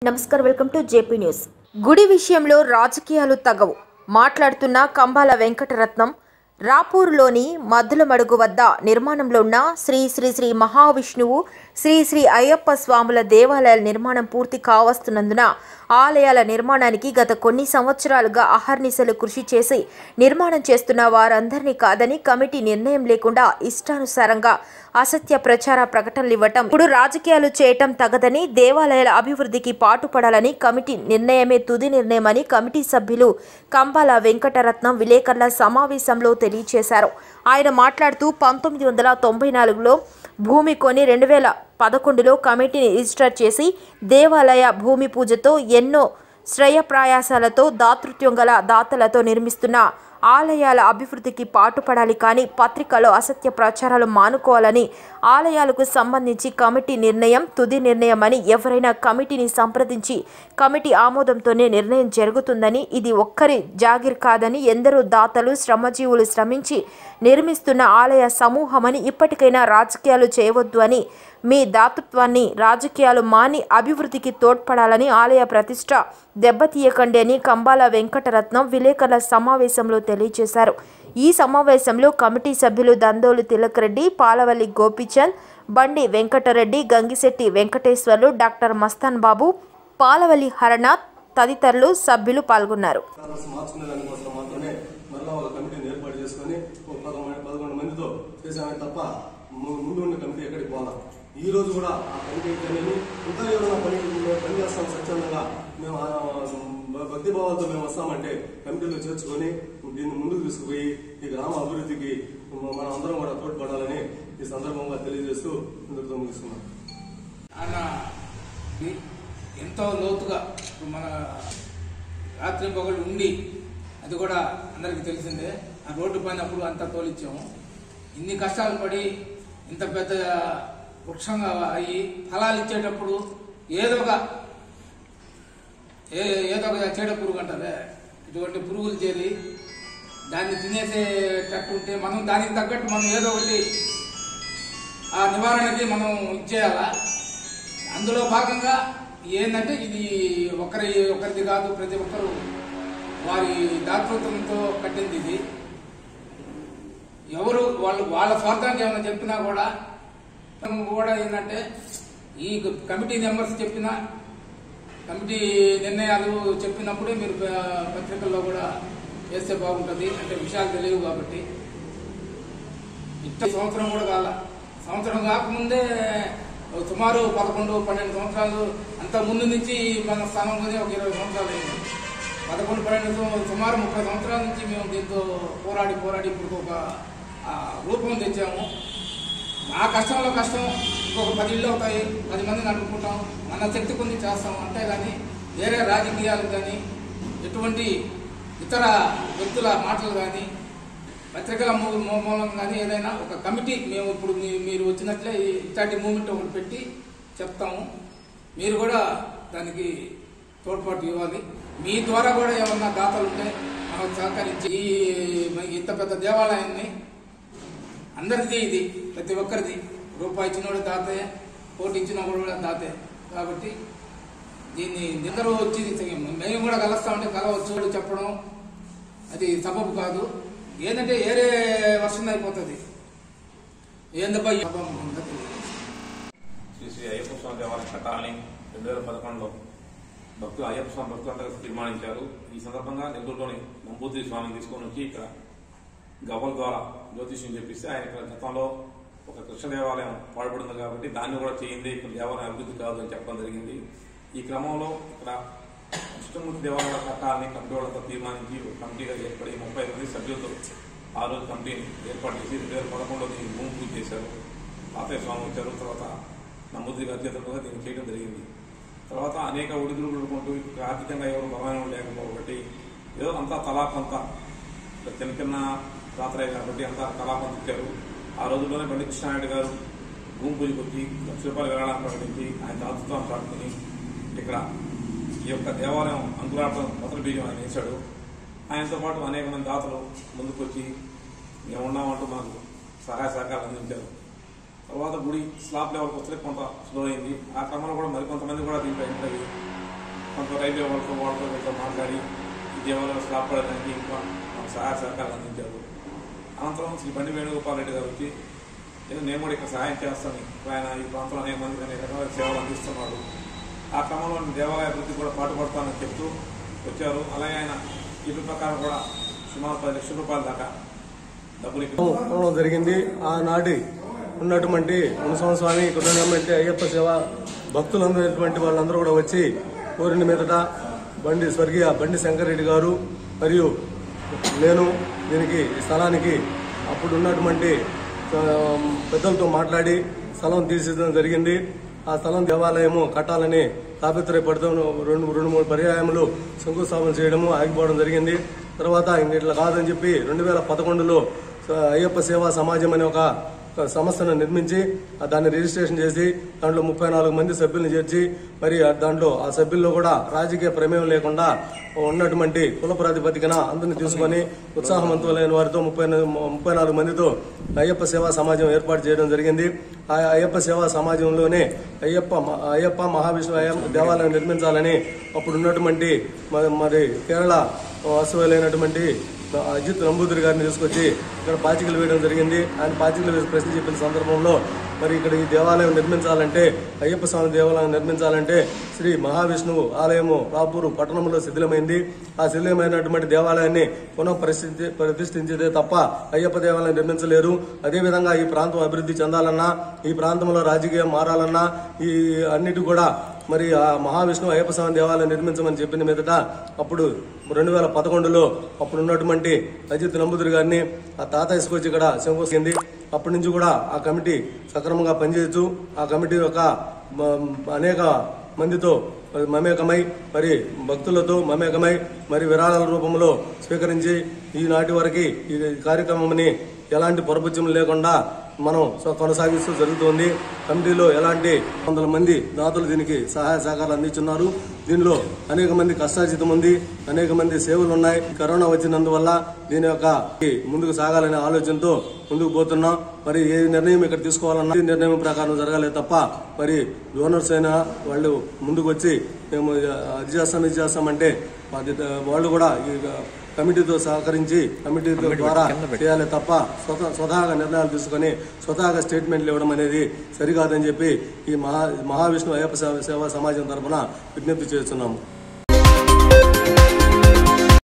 నమస్కారం welcome to JP news గుడి విషయంలో రాజకీయాలు తగవు మాట్లాడుతున్న కంబాల వెంకటరత్నం రాపూర్లోని మద్దులమడుగు వద్ద నిర్మాణంలో ఉన్న శ్రీ శ్రీ శ్రీ మహావిష్ణువు శ్రీ శ్రీ అయ్యప్ప స్వాముల దేవాలయాల నిర్మాణం పూర్తి కావస్తున్నందున ఆలయాల నిర్మాణానికి గత కొన్ని సంవత్సరాలుగా అహర్నిశలు కృషి చేసి నిర్మాణం చేస్తున్న వారందరినీ కాదని కమిటీ నిర్ణయం లేకుండా ఇష్టానుసారంగా అసత్య ప్రచార ప్రకటనలు ఇవ్వటం ఇప్పుడు రాజకీయాలు చేయటం తగదని దేవాలయాల అభివృద్ధికి పాటుపడాలని కమిటీ నిర్ణయమే తుది నిర్ణయమని కమిటీ సభ్యులు కంబాల వెంకటరత్నం విలేకరుల సమావేశంలో తెలియజేశారు ఆయన మాట్లాడుతూ పంతొమ్మిది వందల తొంభై నాలుగులో భూమి కొని రెండు వేల పదకొండులో కమిటీని రిజిస్టర్ చేసి దేవాలయ భూమి పూజతో ఎన్నో శ్రేయప్రయాసాలతో దాతృత్వం గల దాతలతో నిర్మిస్తున్న ఆలయాల అభివృద్ధికి పాటుపడాలి కానీ పత్రికలో అసత్య ప్రచారాలు మానుకోవాలని ఆలయాలకు సంబంధించి కమిటీ నిర్ణయం తుది నిర్ణయమని ఎవరైనా కమిటీని సంప్రదించి కమిటీ ఆమోదంతోనే నిర్ణయం జరుగుతుందని ఇది ఒక్కరి జాగిర్ కాదని ఎందరో దాతలు శ్రమజీవులు శ్రమించి నిర్మిస్తున్న ఆలయ సమూహమని ఇప్పటికైనా రాజకీయాలు చేయవద్దు అని మీ దాతృత్వాన్ని రాజకీయాలు మాని అభివృద్ధికి తోడ్పడాలని ఆలయ ప్రతిష్ట దెబ్బతీయకండి అని కంబాల వెంకటరత్నం విలేకరుల సమావేశంలో తెలియజేశారు ఈ సమావేశంలో కమిటీ సభ్యులు దందోలు తిలక్ రెడ్డి పాలవల్లి గోపిచంద్ బండి వెంకటరెడ్డి గంగిశెట్టి వెంకటేశ్వర్లు డాక్టర్ మస్తాన్ బాబు పాలవల్లి హరనాథ్ తదితరులు సభ్యులు పాల్గొన్నారు కాంగ్రెస్ మార్చుకునే దానికోసం మాత్రమే మరలా ఒక కమిటీని ఏర్పాటు చేసుకుని ఒక పదకొండు పదకొండు మందితో చేశామే తప్ప ము- ముందు ఉన్న కమిటీ ఎక్కడికి పోదాం ఈ రోజు కూడా ఆ కమిటీ అయితేనేమి ఇంకా ఎవరైనా పని పని చేస్తాం స్వచ్ఛందంగా మేము ఆ, భ- భక్తి భావాలతో మేము వస్తామంటే కమిటీలో చేర్చుకొని దీన్ని ముందుకు తీసుకుపోయి ఈ గ్రామ అభివృద్ధికి మ- మనం అందరం కూడా తోడ్పడాలని ఈ సందర్భంగా తెలియజేస్తూ ఇందులో ముగిస్తున్నాం ఆయన ఎంతో లోతుగా ఇప్పుడు మన రాత్రి పగలు ఉండి అది కూడా అందరికీ తెలిసిందే ఆ రోడ్డు పైన అప్పుడు అంతా తోలిచ్చాము ఇన్ని కష్టాలు పడి ఇంత పెద్ద వృక్షంగా అయ్యి ఫలాలు ఇచ్చేటప్పుడు ఏదో ఒక ఏ ఏదో ఒక చీడ పురుగు అంటారే ఇటువంటి పురుగులు చేరి దాన్ని తినేసేటట్టు ఉంటే మనం దానికి తగ్గట్టు మనం ఏదో ఒకటి ఆ నివారణకి మనం ఇచ్చేయాలా అందులో భాగంగా ఏంటంటే ఇది ఒకరి ఒకరిది కాదు ప్రతి ఒక్కరు వారి దాతృత్వంతో కట్టింది ఇది ఎవరు వాళ్ళు వాళ్ళ స్వార్థానికి ఏమైనా చెప్పినా కూడా మనం కూడా ఏంటంటే ఈ కమిటీ మెంబర్స్ చెప్పిన కమిటీ నిర్ణయాలు చెప్పినప్పుడే మీరు ప- పత్రికల్లో కూడా వేస్తే బాగుంటుంది అంటే విషయాలు తెలియవు కాబట్టి ఇట్ట సంవత్సరం కూడా కాల సంవత్సరం కాకముందే సుమారు పదకొండు పన్నెండు సంవత్సరాలు అంత ముందు నుంచి మన స్థానంలోనే ఒక ఇరవై సంవత్సరాలు అయింది పదకొండు పన్నెండు సం- సుమారు ముప్పై సంవత్సరాల నుంచి మేము దీంతో పోరాడి పోరాడి ఇప్పుడు ఒక ఆ, రూపం తెచ్చాము మా కష్టంలో కష్టం ఇంకొక పది ఇళ్ళు అవుతాయి పది మందిని అనుకుంటాం మన శక్తి కొన్ని చేస్తాం అంతేగాని వేరే రాజకీయాలు కానీ ఎటువంటి ఇతర వ్యక్తుల మాటలు కానీ పత్రికల మూ- మూ- మూలం కానీ ఏదైనా ఒక కమిటీ మేము ఇప్పుడు మీ- మీరు వచ్చినట్లే ఈ- ఇట్లాంటి మూమెంట్ ఒకటి పెట్టి చెప్తాము మీరు కూడా దానికి తోడ్పాటు ఇవ్వాలి మీ ద్వారా కూడా ఏమన్నా దాతలు ఉంటే మాకు సహకరించి ఈ ఇంత పెద్ద దేవాలయాన్ని అందరిది ఇది ప్రతి ఒక్కరిది రూపాయి ఇచ్చినోడు దాతే కోటి ఇచ్చిన కూడా దాతే కాబట్టి దీన్ని నిద్ర వచ్చి మేము కూడా కలుస్తామంటే కలవచ్చు చెప్పడం అది సబబు కాదు ఏంటంటే ఏరే వర్షం అయిపోతుంది ఏందబ్బా ఈ సబబు ఉందో తెలియదు. శ్రీ శ్రీ అయ్యప్ప స్వామి దేవాలయం కట్టాలని రెండు వేల పదకొండులో భక్తులు అయ్యప్ప స్వామి భక్తులంతా కలిసి తీర్మానించారు ఈ సందర్భంగా నెల్లూరులోని నంబూతిరి స్వామిని తీసుకొని వచ్చి ఇక్కడ గవ్వల ద్వారా జ్యోతిష్యం చెప్పిస్తే ఆయన ఇక్కడ గతంలో ఒక కృష్ణ దేవాలయం పాడుపడింది కాబట్టి దాన్ని కూడా చేయింది ఇక్కడ దేవాలయం అభివృద్ధి కాదు అని చెప్పడం జరిగింది ఈ క్రమంలో ఇక్కడ కృష్ణమూర్తి దేవాలయం కట్టాలని కమిటీ వాళ్ళతో తీర్మానించి ఒక కమిటీగా ఏర్పడి ముప్పై మంది సభ్యులతో ఆ రోజు కమిటీని ఏర్పాటు చేసి రెండు వేల పదకొండులో దీన్ని భూమి పూజ చేశారు తాతయ్య స్వామి వచ్చారు తర్వాత నమ్మూద్రి అధ్యక్షులుగా దీన్ని చేయడం జరిగింది తర్వాత అనేక ఒడిదుడుకులు కొంటూ ఇక్కడ ఆర్థికంగా ఎవరు బలమైన లేకపోబట్టి ఏదో అంతా తలా కొంత ఇక్కడ చిన్న చిన్న రాత్రే కాబట్టి అంతా తలా కొంత ఇచ్చారు ఆ రోజుల్లోనే బండి కృష్ణారెడ్డి గారు భూమి పూజకి వచ్చి లక్ష రూపాయలు విరాళాన్ని ప్రకటించి ఆయన దాతృత్వం చాటుకుని ఇక్కడ ఈ యొక్క దేవాలయం అంకురాటం మొదటి బీజం ఆయన వేశాడు ఆయనతో పాటు అనేక మంది దాతలు ముందుకొచ్చి మేము ఉన్నామంటూ మాకు సహాయ సహకారాలు అందించారు తర్వాత గుడి స్లాబ్ లెవెల్కి వచ్చే కొంత స్లో అయింది ఆ క్రమంలో కూడా మరికొంతమంది కూడా దీంట్లో ఎంటర్ అయ్యి రైల్వే వాళ్ళతో వాళ్ళతో వీళ్ళతో మాట్లాడి ఈ దేవాలయం కాపాడడానికి ఇంకా మాకు సహాయ సహకారాలు అందించారు అనంతరం శ్రీ బండి వేణుగోపాల్ రెడ్డి గారు వచ్చి "నేను- నేను కూడా ఇక్కడ సహాయం చేస్తాను ఆయన ఈ ప్రాంతంలో అనేక మందికి అనేక రకాల సేవలు అందిస్తున్నాడు ఆ క్రమంలో నేను దేవాలయ అభివృద్ధి కూడా పాటుపడతానని చెప్తూ వచ్చారు అలాగే ఆయన ఇటు ప్రకారం కూడా సుమారు పది లక్షల రూపాయల దాకా డబ్బులు ఇక్కడ ఉండడం జరిగింది ఆనాటి ఉన్నటువంటి మునస్వామి స్వామి ఇక్కడ ఉన్నటువంటి అయ్యప్ప సేవ భక్తులందరూ వాళ్ళందరూ కూడా వచ్చి కోరిన మీదట బండి స్వర్గీయ బండి శంకరెడ్డి గారు మరియు నేను దీనికి ఈ స్థలానికి అప్పుడు ఉన్నటువంటి ఆ, పెద్దలతో మాట్లాడి స్థలం తీసేయడం జరిగింది ఆ స్థలం దేవాలయము కట్టాలని తాపత్రయపడుతూ రెండు రెండు మూడు పర్యాయములు శంకుస్థాపన చేయడము ఆగిపోవడం జరిగింది తర్వాత ఇంక ఇట్లా కాదని చెప్పి రెండు వేల పదకొండులో అయ్యప్ప సేవా సమాజం అనే ఒక ఒక సంస్థను నిర్మించి ఆ దాన్ని రిజిస్ట్రేషన్ చేసి దాంట్లో ముప్పై నాలుగు మంది సభ్యులను చేర్చి మరి ఆ దాంట్లో ఆ సభ్యుల్లో కూడా రాజకీయ ప్రమేయం లేకుండా ఉన్నటువంటి కుల ప్రాతిపదికన అందరిని తీసుకొని ఉత్సాహవంతులైన వారితో ముప్పై ముప్పై నాలుగు మందితో అయ్యప్ప సేవా సమాజం ఏర్పాటు చేయడం జరిగింది ఆ అయ్యప్ప సేవా సమాజంలోనే అయ్యప్ప మ- అయ్యప్ప మహావిష్ణు అయ్యప్ప దేవాలయం నిర్మించాలని అప్పుడు ఉన్నటువంటి మ- మరి కేరళ వాస్తవులైనటువంటి అజిత్ నంబూదిరి గారిని తీసుకొచ్చి ఇక్కడ పాచికలు వేయడం జరిగింది ఆయన పాచికలు వేసి ప్రశ్న చెప్పిన సందర్భంలో మరి ఇక్కడ ఈ దేవాలయం నిర్మించాలంటే అయ్యప్ప స్వామి దేవాలయం నిర్మించాలంటే శ్రీ మహావిష్ణువు ఆలయము రాపూరు పట్టణంలో శిథిలమైంది ఆ శిథిలమైనటువంటి దేవాలయాన్ని పునః పరిస్థితి ప్రతిష్ఠించేదే తప్ప అయ్యప్ప దేవాలయం నిర్మించలేరు అదేవిధంగా ఈ ప్రాంతం అభివృద్ధి చెందాలన్నా ఈ ప్రాంతంలో రాజకీయం మారాలన్నా ఈ అన్నిటి కూడా మరి ఆ మహావిష్ణువు అయ్యప్ప స్వామి దేవాలయం నిర్మించమని చెప్పిన మీదట అప్పుడు రెండు వేల పదకొండులో అప్పుడు ఉన్నటువంటి అజిత్ నంబుదురు గారిని ఆ తాత తీసుకొచ్చి ఇక్కడ శంకోసింది అప్పటి నుంచి కూడా ఆ కమిటీ సక్రమంగా పనిచేయచ్చు ఆ కమిటీ యొక్క మ- అనేక మందితో మరి మమేకమై మరి భక్తులతో మమేకమై మరి విరాళాల రూపంలో స్వీకరించి ఈనాటి వరకు ఈ కార్యక్రమంని ఎలాంటి పొరపుచ్చం లేకుండా మనం సో- కొనసాగిస్తూ జరుగుతోంది కమిటీలో ఎలాంటి వందల మంది దాతలు దీనికి సహాయ సహకారాలు అందించున్నారు దీనిలో అనేక మంది కష్టార్జితం ఉంది అనేక మంది సేవలు ఉన్నాయి కరోనా వచ్చినందువల్ల దీని యొక్క ఈ ముందుకు సాగాలనే ఆలోచనతో ముందుకు పోతున్నాం మరి ఏ నిర్ణయం ఇక్కడ తీసుకోవాలన్నా ఈ నిర్ణయం ప్రకారం జరగాలి తప్ప మరి డోనర్స్ అయినా వాళ్ళు ముందుకు వచ్చి మేము అది చేస్తాం ఇది చేస్తామంటే అది వాళ్ళు కూడా ఈ కమిటీతో సహకరించి కమిటీ ద్వారా చేయాలి తప్ప స్వత స్వతహాగా నిర్ణయాలు తీసుకొని స్వతహాగా స్టేట్మెంట్లు ఇవ్వడం అనేది సరికాదని చెప్పి ఈ మహా మహావిష్ణు అయ్యప్ప సేవ సేవా సమాజం తరఫున విజ్ఞప్తి చేస్తున్నాము